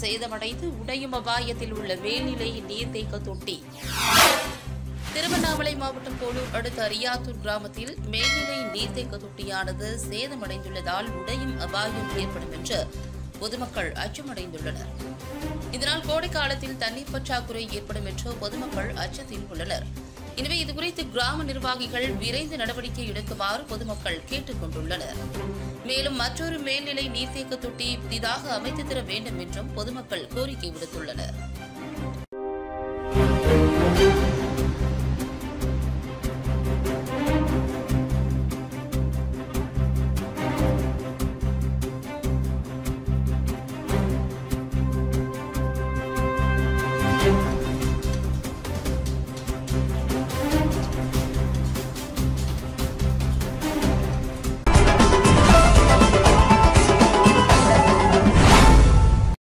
சேதமடைந்து உடையும் அபாயத்தில் உள்ள மேல்நிலை நீர்த்தேக்க தொட்டி திருவண்ணாமலை மாவட்டம் போலூர் அடுத்த அரியாத்தூர் கிராமத்தில் மேல்நிலை நீர்த்தேக்க தொட்டியானது சேதமடைந்துள்ளதால் உடையும் அபாயம் ஏற்படும் என்று பொதுமக்கள் அச்சமடைந்துள்ளனர் இதனால் கோடை காலத்தில் தண்ணீர் பற்றாக்குறை ஏற்படும் என்று பொதுமக்கள் அச்சத்தில் உள்ளனர் எனவே இதுகுறித்து கிராம நிர்வாகிகள் விரைந்து நடவடிக்கை எடுக்குமாறு பொதுமக்கள் கேட்டுக் கொண்டுள்ளனர் மேலும் மற்றொரு மேல்நிலை நீர்த்தேக்க தொட்டி புதிதாக அமைத்து தர வேண்டும் என்றும் பொதுமக்கள் கோரிக்கை விடுத்துள்ளனர்